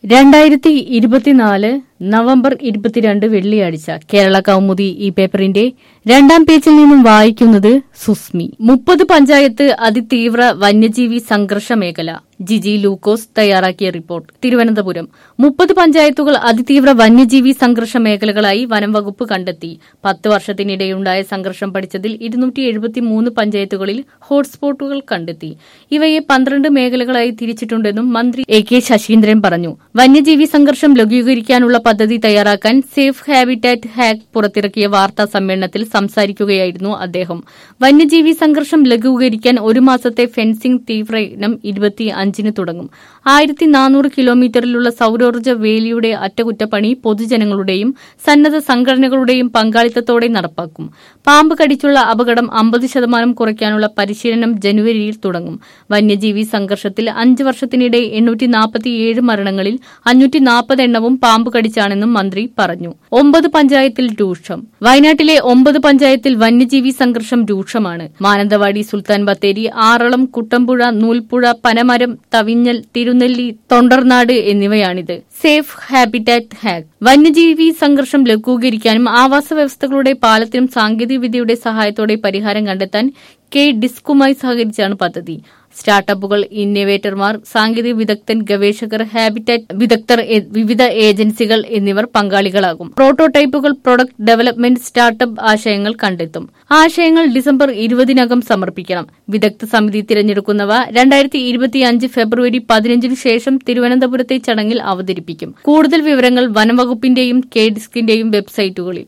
രണ്ടായിരത്തി ഇരുപത്തിനാല് നവംബർ ഇരുപത്തിരണ്ട് വെള്ളിയാഴ്ച കേരള കൗമുദി ഈ പേപ്പറിന്റെ രണ്ടാം പേജിൽ നിന്നും വായിക്കുന്നത് സുസ്മി മുപ്പത് പഞ്ചായത്ത് അതിതീവ്ര വന്യജീവി സംഘർഷ മേഖല ജിജി ലൂക്കോസ് തയ്യാറാക്കിയ റിപ്പോർട്ട് തിരുവനന്തപുരം മുപ്പത് പഞ്ചായത്തുകൾ അതിതീവ്ര വന്യജീവി സംഘർഷ മേഖലകളായി വനം വകുപ്പ് കണ്ടെത്തി പത്ത് വർഷത്തിനിടെയുണ്ടായ സംഘർഷം പഠിച്ചതിൽ ഇരുന്നൂറ്റി എഴുപത്തിമൂന്ന് പഞ്ചായത്തുകളിൽ ഹോട്ട്സ്പോട്ടുകൾ കണ്ടെത്തി ഇവയെ പന്ത്രണ്ട് മേഖലകളായി തിരിച്ചിട്ടുണ്ടെന്നും മന്ത്രി എ കെ ശശീന്ദ്രൻ പറഞ്ഞു വന്യജീവി സംഘർഷം ലഘൂകരിക്കാനുള്ള പദ്ധതി തയ്യാറാക്കാൻ സേഫ് ഹാബിറ്റാറ്റ് ഹാക്ക് പുറത്തിറക്കിയ വാർത്താ സമ്മേളനത്തിൽ സംസാരിക്കുകയായിരുന്നു അദ്ദേഹം വന്യജീവി സംഘർഷം ലഘൂകരിക്കാൻ ഒരു മാസത്തെ ഫെൻസിംഗ് തീവ്രയജ്ഞം ഇരുപത്തി അഞ്ചിന് തുടങ്ങും ആയിരത്തി നാനൂറ് കിലോമീറ്ററിലുള്ള സൌരോർജ്ജ വേലിയുടെ അറ്റകുറ്റപ്പണി പൊതുജനങ്ങളുടെയും സന്നദ്ധ സംഘടനകളുടെയും പങ്കാളിത്തത്തോടെ നടപ്പാക്കും പാമ്പ് കടിച്ചുള്ള അപകടം അമ്പത് ശതമാനം കുറയ്ക്കാനുള്ള പരിശീലനം ജനുവരിയിൽ തുടങ്ങും വന്യജീവി സംഘർഷത്തിൽ അഞ്ച് വർഷത്തിനിടെ എണ്ണൂറ്റി നാൽപ്പത്തിയേഴ് മരണങ്ങളിൽ അഞ്ഞൂറ്റി നാൽപ്പത് എണ്ണവും പാമ്പ് കടിച്ചാണെന്നും മന്ത്രി പറഞ്ഞു ഒമ്പത് പഞ്ചായത്തിൽ രൂക്ഷം വയനാട്ടിലെ ഒമ്പത് പഞ്ചായത്തിൽ വന്യജീവി സംഘർഷം രൂക്ഷമാണ് മാനന്തവാടി സുൽത്താൻ ബത്തേരി ആറളം കുട്ടമ്പുഴ നൂൽപ്പുഴ പനമരം തവിഞ്ഞൽ തിരുനെല്ലി തൊണ്ടർനാട് എന്നിവയാണിത് സേഫ് ഹാബിറ്റാറ്റ് ഹാക്ക് വന്യജീവി സംഘർഷം ലഘൂകരിക്കാനും ആവാസ വ്യവസ്ഥകളുടെ പാലത്തിനും സാങ്കേതികവിദ്യയുടെ സഹായത്തോടെ പരിഹാരം കണ്ടെത്താൻ കെ ഡിസ്കുമായി സഹകരിച്ചാണ് പദ്ധതി സ്റ്റാർട്ടപ്പുകൾ ഇന്നവേറ്റർമാർ സാങ്കേതിക വിദഗ്ധൻ ഗവേഷകർ ഹാബിറ്റാറ്റ് വിദഗ്ധർ എ- വിവിധ ഏജൻസികൾ എന്നിവർ പങ്കാളികളാകും പ്രോട്ടോടൈപ്പുകൾ പ്രൊഡക്റ്റ് ഡെവലപ്മെന്റ് സ്റ്റാർട്ടപ്പ് ആശയങ്ങൾ കണ്ടെത്തും ആശയങ്ങൾ ഡിസംബർ ഇരുപതിനകം സമർപ്പിക്കണം വിദഗ്ധ സമിതി തിരഞ്ഞെടുക്കുന്നവ രണ്ടായിരത്തി ഇരുപത്തിയഞ്ച് ഫെബ്രുവരി പതിനഞ്ചിനു ശേഷം തിരുവനന്തപുരത്തെ ചടങ്ങിൽ അവതരിപ്പിക്കും കൂടുതൽ വിവരങ്ങൾ വനംവകുപ്പിന്റെയും കെ ഡിസ്കിന്റെയും വെബ്സൈറ്റുകളിൽ